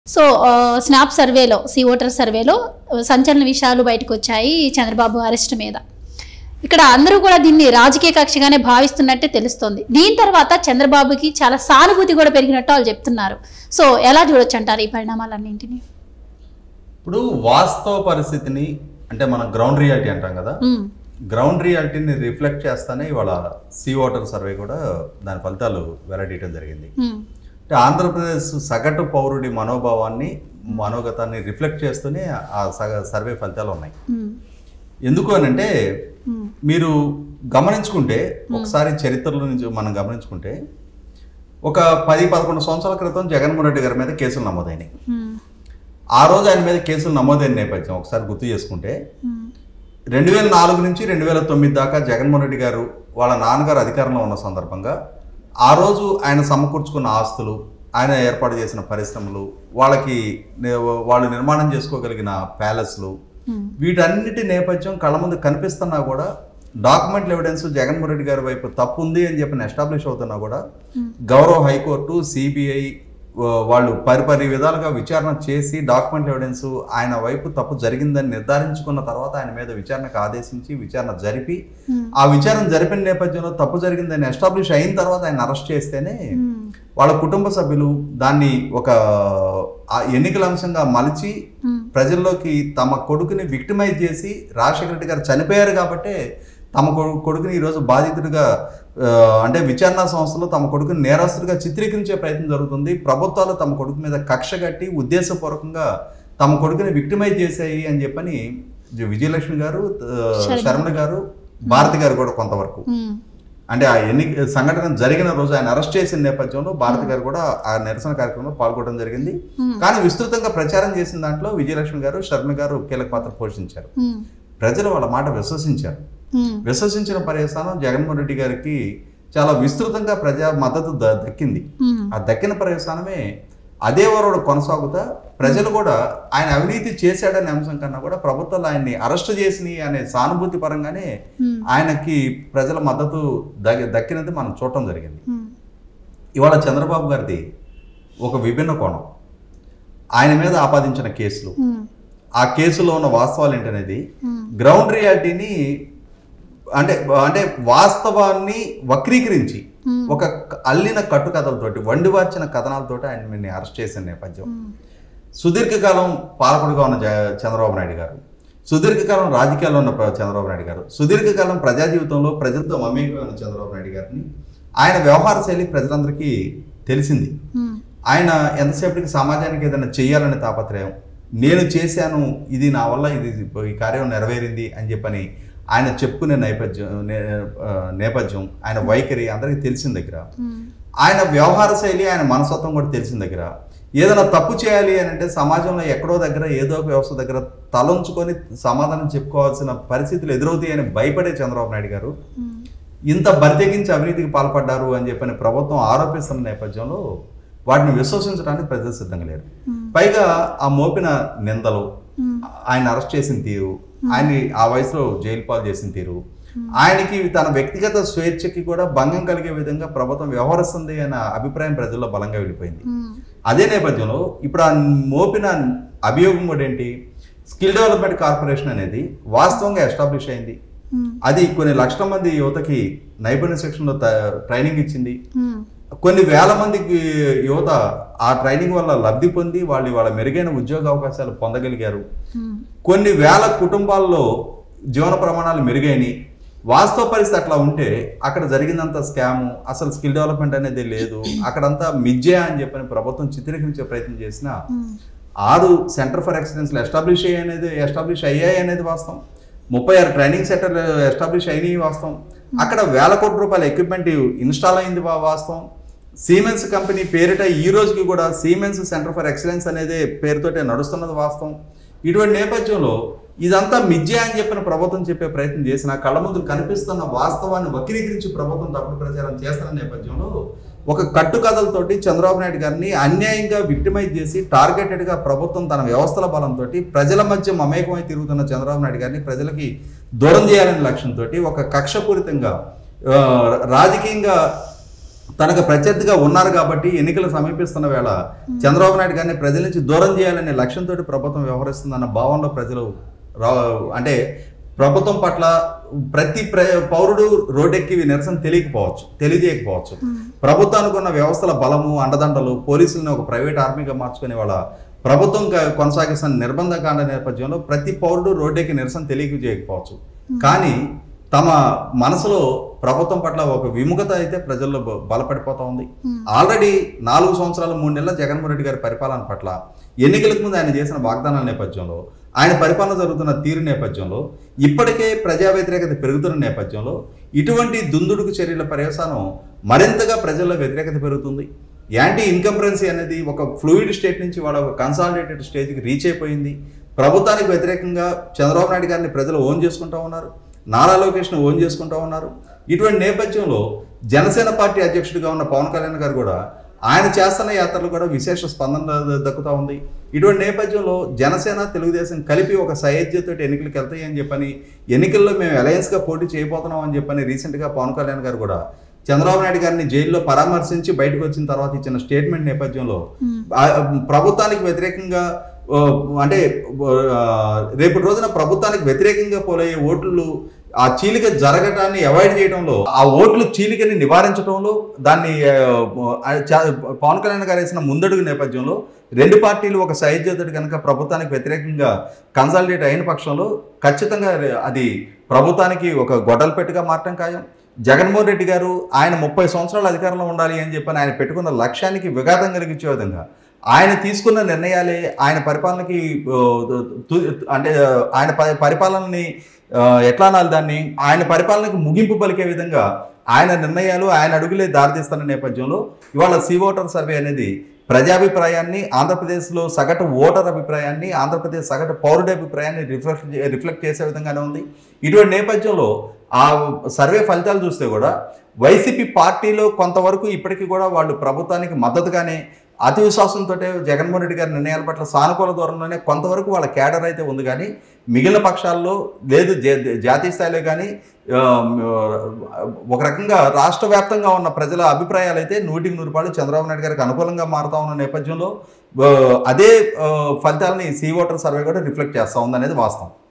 So ఆ, snap సర్వేలో C voter సర్వేలో ఆ, సంచలన విషయాలు బయటకు వచ్చాయి చంద్రబాబు అరెస్ట్ మీద ఇక్కడ అందరూ కూడా దీన్ని రాజకీయ కక్షగానే భావిస్తున్నట్టే తెలుస్తోంది దీని తర్వాత చంద్రబాబుకి చాలా సానుభూతి కూడా పెరిగినట్టు వాళ్ళు చెప్తున్నారు సో ఎలా చూడొచ్చు అంటారు ఈ పరిణామాలన్నింటినీ ఇప్పుడు వాస్తవ పరిస్థితిని అంటే మనం గ్రౌండ్ రియాలిటీ అంటాం కదా ఉమ్, గ్రౌండ్ రియాలిటీని రిఫ్లెక్ట్ చేస్తానే ఇవాళ సీ వాటర్ సర్వే కూడా దాని ఫలితాలు వెల్లడీయడం జరిగింది ఉమ్, అంటే ఆంధ్రప్రదేశ్ సగటు పౌరుడి మనోభావాన్ని మనోగతాన్ని రిఫ్లెక్ట్ చేస్తూనే ఆ సగ సర్వే ఫలితాలు ఉన్నాయి ఉమ్, ఎందుకు అని అంటే ఉమ్, మీరు గమనించుకుంటే ఒకసారి చరిత్రలో నుంచి మనం గమనించుకుంటే ఒక పది పదకొండు సంవత్సరాల క్రితం జగన్మోహన్ రెడ్డి గారి మీద కేసులు నమోదైనాయి ఉమ్, ఆ రోజు ఆయన మీద కేసులు నమోదైన నేపథ్యం ఒకసారి గుర్తు చేసుకుంటే ఉమ్, రెండు వేల నాలుగు నుంచి రెండు వేల తొమ్మిది దాకా జగన్మోహన్ రెడ్డి గారు వాళ్ళ నాన్నగారు అధికారంలో ఉన్న సందర్భంగా ఆ రోజు ఆయన సమకూర్చుకున్న ఆస్తులు ఆయన ఏర్పాటు చేసిన పరిశ్రమలు వాళ్ళకి నే- వాళ్ళు నిర్మాణం చేసుకోగలిగిన ప్యాలెస్లు ఉమ్, వీటన్నిటి నేపథ్యం కళ్ళ ముందు కనిపిస్తున్నా కూడా డాక్యుమెంటల్ ఎవిడెన్స్ జగన్మోహన్ రెడ్డి గారి వైపు తప్పు ఉంది అని చెప్పి ఎస్టాబ్లిష్ అవుతున్నా కూడా గౌరవ హైకోర్టు సిబిఐ వాళ్ళు పరిపరి విధాలుగా విచారణ చేసి డాక్యుమెంట్ ఎవిడెన్స్ ఆయన వైపు తప్పు జరిగిందని నిర్ధారించుకున్న తర్వాత ఆయన మీద విచారణకు ఆదేశించి విచారణ జరిపి ఉమ్, ఆ విచారణ జరిపిన నేపథ్యంలో తప్పు జరిగిందని ఎస్టాబ్లిష్ అయిన తర్వాత ఆయన అరెస్ట్ చేస్తేనే ఉమ్, వాళ్ళ కుటుంబ సభ్యులు దాన్ని ఒక ఆ ఎన్నికల అంశంగా మలిచి ఉమ్, ప్రజల్లోకి తమ కొడుకుని విక్టిమైజ్ చేసి రాజశేఖర రెడ్డి గారు చనిపోయారు కాబట్టే తమ కొడు- కొడుకుని ఈరోజు బాధితుడిగా ఆ, అంటే విచారణ సంస్థలు తమ కొడుకుని నేరస్తుడిగా చిత్రీకరించే ప్రయత్నం జరుగుతుంది ప్రభుత్వాలు తమ కొడుకు మీద కక్ష కట్టి ఉద్దేశపూర్వకంగా తమ కొడుకుని విక్టిమైజ్ చేశాయి అని చెప్పని జ- విజయలక్ష్మి గారు ఆ, శర్మ. శర్మ గారు భారతి గారు కూడా కొంతవరకు ఉమ్, అంటే ఆ ఎన్ని సంఘటన జరిగిన రోజు ఆయన అరెస్ట్ చేసిన నేపథ్యంలో భారతి గారు కూడా ఆ నిరసన కార్యక్రమంలో పాల్గొనడం జరిగింది ఉమ్, కానీ విస్తృతంగా ప్రచారం చేసిన దాంట్లో విజయలక్ష్మి గారు శర్మ గారు కీలక పాత్ర పోషించారు ఉమ్, ప్రజలు వాళ్ళ మాట విశ్వసించారు ఉమ్, విశ్వసించిన పర్యవసానం జగన్మోహన్ రెడ్డి గారికి చాలా విస్తృతంగా ప్రజా మద్దతు ద- దక్కింది ఉమ్, ఆ దక్కిన పర్యవసానమే అదే వరడు కొనసాగుతా ప్రజలు కూడా ఆయన అవినీతి చేశాడనే అంశం కన్నా కూడా ప్రభుత్వాలు ఆయన్ని అరెస్ట్ చేసినాయి అనే సానుభూతి పరంగానే ఉమ్, ఆయనకి ప్రజల మద్దతు దగ్ దక్కినది మనం చూడటం జరిగింది ఉమ్, ఇవాళ చంద్రబాబు గారిది ఒక విభిన్న కోణం ఆయన మీద ఆపాదించిన కేసులు ఉమ్, ఆ కేసులో ఉన్న వాస్తవాలు ఏంటనేది ఉమ్, గ్రౌండ్ రియాలిటీని అంటే అంటే వాస్తవాన్ని వక్రీకరించి Hmm. ఒక క- అల్లిన కట్టుకథలతోటి వండివార్చిన కథనాలతోటి ఆయన నిన్ను అరెస్ట్ చేసిన నేపథ్యం ఉమ్, సుదీర్ఘకాలం పాలకుడిగా ఉన్న జ- చంద్రబాబు నాయుడు గారు సుదీర్ఘకాలం రాజకీయాల్లో ఉన్న ప్ర- చంద్రబాబు నాయుడు గారు సుదీర్ఘకాలం ప్రజా జీవితంలో ప్రజలతో మమేకమైన ఉన్న చంద్రబాబు నాయుడు గారిని ఆయన వ్యవహార శైలి ప్రజలందరికీ తెలిసింది ఉమ్, ఆయన ఎంతసేపటికి సమాజానికి ఏదైనా చేయాలనే తాపత్రయం నేను చేశాను ఇది నా వల్ల ఇది ఈ కార్యం నెరవేరింది అని చెప్పని ఆయన చెప్పుకునే నేపథ్యం నే- ఆ, నేపథ్యం ఆయన వైఖరి అందరికీ తెలిసిన దగ్గర ఉమ్, ఆయన వ్యవహార శైలి ఆయన మనస్తత్వం కూడా తెలిసిన దగ్గర ఏదైనా తప్పు చేయాలి అని అంటే సమాజంలో ఎక్కడో దగ్గర ఏదో ఒక వ్యవస్థ దగ్గర తలంచుకొని సమాధానం చెప్పుకోవాల్సిన పరిస్థితులు ఎదురవుతాయని భయపడే చంద్రబాబు నాయుడు గారు ఉమ్, ఇంత బరితెగించి అవినీతికి పాల్పడ్డారు అని చెప్పని ప్రభుత్వం ఆరోపిస్తున్న నేపథ్యంలో వాటిని విశ్వసించడానికి ప్రజలు సిద్ధంగా లేరు ఉమ్, పైగా ఆ మోపిన నిందలు ఉమ్, ఆయన అరెస్ట్ చేసిన తీరు ఆయన్ని ఆ వయసులో జైలు పాలు చేసిన తీరు ఆయనకి తన వ్యక్తిగత స్వేచ్ఛకి కూడా భంగం కలిగే విధంగా ప్రభుత్వం వ్యవహరిస్తుంది అన్న అభిప్రాయం ప్రజల్లో బలంగా వెళ్ళిపోయింది ఉమ్, అదే నేపథ్యంలో ఇప్పుడు ఆ మోపిన అభియోగం కూడా ఏంటి స్కిల్ డెవలప్మెంట్ కార్పొరేషన్ అనేది వాస్తవంగా ఎస్టాబ్లిష్ అయింది ఉమ్, అది కొన్ని లక్షల మంది యువతకి నైపుణ్య శిక్షణలో త- ట్రైనింగ్ ఇచ్చింది ఉమ్, కొన్ని వేల మందికి యువత ఆ ట్రైనింగ్ వల్ల లబ్ధి పొంది వాళ్ళు వాళ్ళ మెరుగైన ఉద్యోగ అవకాశాలు పొందగలిగారు ఉమ్, కొన్ని వేల కుటుంబాల్లో జీవన ప్రమాణాలు మెరుగైనవి వాస్తవ పరిస్థితి అట్లా ఉంటే అక్కడ జరిగినంత స్కాము అసలు స్కిల్ డెవలప్మెంట్ అనేది లేదు అక్కడంతా మిథ్య అని చెప్పని ప్రభుత్వం చిత్రీకరించే ప్రయత్నం చేసిన ఉమ్, ఆరు సెంటర్ ఫర్ ఎక్సలెన్స్లు ఎస్టాబ్లిష్ అయ్యాయి అనేది ఎస్టాబ్లిష్ అయ్యాయి అనేది వాస్తవం ముప్పై ఆరు ట్రైనింగ్ సెంటర్లు ఎస్టాబ్లిష్ అయినాయి వాస్తవం అక్కడ వేల కోట్ల రూపాయల ఎక్విప్మెంట్ ఇన్స్టాల్ అయింది వా- వాస్తవం సీమెన్స్ కంపెనీ పేరిట ఈ రోజుకి కూడా సీమెన్స్ సెంటర్ ఫర్ ఎక్సలెన్స్ అనేది పేరుతోటే నడుస్తున్నది వాస్తవం ఇటువంటి నేపథ్యంలో ఇదంతా మిథ్య అని చెప్పిన ప్రభుత్వం చెప్పే ప్రయత్నం చేసిన కళ్ళ ముందు కనిపిస్తున్న వాస్తవాన్ని వక్రీకరించి ప్రభుత్వం తప్పుడు ప్రచారం చేస్తున్న నేపథ్యంలో ఒక కట్టుకథలతోటి చంద్రబాబు నాయుడు గారిని అన్యాయంగా విక్టిమైజ్ చేసి టార్గెటెడ్గా ప్రభుత్వం తన వ్యవస్థల బలంతో ప్రజల మధ్య మమేకమై తిరుగుతున్న చంద్రబాబు నాయుడు గారిని ప్రజలకి దూరం చేయాలనే లక్ష్యంతో ఒక కక్షపూరితంగా ఆ, రాజకీయంగా తనకు ప్రత్యర్థిగా ఉన్నారు కాబట్టి ఎన్నికలు సమీపిస్తున్న వేళ చంద్రబాబు నాయుడు గారిని ప్రజల నుంచి దూరం చేయాలనే లక్ష్యంతో ప్రభుత్వం వ్యవహరిస్తుందన్న భావనలో ప్రజలు రా అంటే ప్రభుత్వం పట్ల ప్రతి ప్ర పౌరుడు రోడ్డెక్కి నిరసన తెలియకపోవచ్చు తెలియజేయకపోవచ్చు ప్రభుత్వానికి ఉన్న వ్యవస్థల బలము అండదండలు పోలీసులను ఒక ప్రైవేట్ ఆర్మీగా మార్చుకునే వాళ్ళ ప్రభుత్వం క- కొనసాగిస్తున్న నిర్బంధ కాండ నేపథ్యంలో ప్రతి పౌరుడు రోడ్డెక్కి నిరసన తెలియజేయకపోవచ్చు కానీ తమ మనసులో ప్రభుత్వం పట్ల ఒక విముఖత అయితే ప్రజల్లో బ- బలపడిపోతా ఉంది ఆల్రెడీ నాలుగు సంవత్సరాలు మూడు నెలల జగన్మోహన్ రెడ్డి గారి పరిపాలన పట్ల ఎన్నికలకు ముందు ఆయన చేసిన వాగ్దానాల నేపథ్యంలో ఆయన పరిపాలన జరుగుతున్న తీరు నేపథ్యంలో ఇప్పటికే ప్రజా వ్యతిరేకత పెరుగుతున్న నేపథ్యంలో ఇటువంటి దుందుడుకు చర్యల పర్యవసానం మరింతగా ప్రజల్లో వ్యతిరేకత పెరుగుతుంది యాంటీ ఇన్కంపరెన్సీ అనేది ఒక ఫ్లూయిడ్ స్టేట్ నుంచి వాళ్ళ ఒక కన్సాలిడేటెడ్ స్టేజ్కి రీచ్ అయిపోయింది ప్రభుత్వానికి వ్యతిరేకంగా చంద్రబాబు నాయుడు గారిని ప్రజలు ఓన్ చేసుకుంటా ఉన్నారు నారా లోకేష్ను ఓన్ చేసుకుంటా ఉన్నారు ఇటువంటి నేపథ్యంలో జనసేన పార్టీ అధ్యక్షుడిగా ఉన్న పవన్ కళ్యాణ్ గారు కూడా ఆయన చేస్తున్న యాత్రలు కూడా విశేష స్పందన ద- దక్కుతా ఉంది ఇటువంటి నేపథ్యంలో జనసేన తెలుగుదేశం కలిపి ఒక సహేజ్యతో ఎన్నికలకు వెళ్తాయి అని చెప్పని ఎన్నికల్లో మేము అలయన్స్గా పోటీ చేయబోతున్నాం అని చెప్పని రీసెంట్గా పవన్ కళ్యాణ్ గారు కూడా చంద్రబాబు నాయుడు గారిని జైల్లో పరామర్శించి బయటకు వచ్చిన తర్వాత ఇచ్చిన స్టేట్మెంట్ నేపథ్యంలో ఆ, ప్రభుత్వానికి వ్యతిరేకంగా ఆ, అంటే ఆ, రేపటి రోజున ప్రభుత్వానికి వ్యతిరేకంగా పోలయ్యే ఓట్లు ఆ చీలిక జరగటాన్ని అవాయిడ్ చేయడంలో ఆ ఓట్లు చీలికని నివారించడంలో దాన్ని ఆ, ఆ, చా- పవన్ కళ్యాణ్ గారు వేసిన ముందడుగు నేపథ్యంలో రెండు పార్టీలు ఒక సైద్యతడు కనుక ప్రభుత్వానికి వ్యతిరేకంగా కన్సాలిడేట్ అయిన పక్షంలో ఖచ్చితంగా అది ప్రభుత్వానికి ఒక గొడవలపెట్టుగా మారటం ఖాయం జగన్మోహన్ రెడ్డి గారు ఆయన ముప్పై సంవత్సరాలు అధికారంలో ఉండాలి అని చెప్పని ఆయన పెట్టుకున్న లక్ష్యానికి విఘాతం కలిగించే విధంగా ఆయన తీసుకున్న నిర్ణయాలే ఆయన పరిపాలనకి ఆ, తు- అంటే ఆ, ఆయన ప- పరిపాలనని ఆ, ఎట్లా అనాలి దాన్ని ఆయన పరిపాలనకు ముగింపు పలికే విధంగా ఆయన నిర్ణయాలు ఆయన అడుగులే దారితీస్తున్న నేపథ్యంలో ఇవాళ సీ ఓటర్ సర్వే అనేది ప్రజాభిప్రాయాన్ని ఆంధ్రప్రదేశ్లో సగటు ఓటర్ అభిప్రాయాన్ని ఆంధ్రప్రదేశ్ సగటు పౌరుడి అభిప్రాయాన్ని రిఫ్లెక్ట్ రిఫ్లెక్ట్ చేసే విధంగానే ఉంది ఇటువంటి నేపథ్యంలో ఆ సర్వే ఫలితాలు చూస్తే కూడా వైసీపీ పార్టీలో కొంతవరకు ఇప్పటికీ కూడా వాళ్ళు ప్రభుత్వానికి మద్దతుగానే అతి విశ్వాసంతో జగన్మోహన్ రెడ్డి గారి నిర్ణయాల పట్ల సానుకూల దూరంలోనే కొంతవరకు వాళ్ళ క్యాడర్ అయితే ఉంది కానీ మిగిలిన పక్షాల్లో లేదు జా- జాతీయ స్థాయిలో కానీ ఆ, ఒక రకంగా రాష్ట్ర వ్యాప్తంగా ఉన్న ప్రజల అభిప్రాయాలు అయితే నూటికి నూరు రూపాయలు చంద్రబాబు నాయుడు గారికి అనుకూలంగా మారుతా ఉన్న నేపథ్యంలో ఆ, అదే ఆ, ఫలితాలని సీ ఓటర్ సర్వే కూడా రిఫ్లెక్ట్ చేస్తూ ఉందనేది వాస్తవం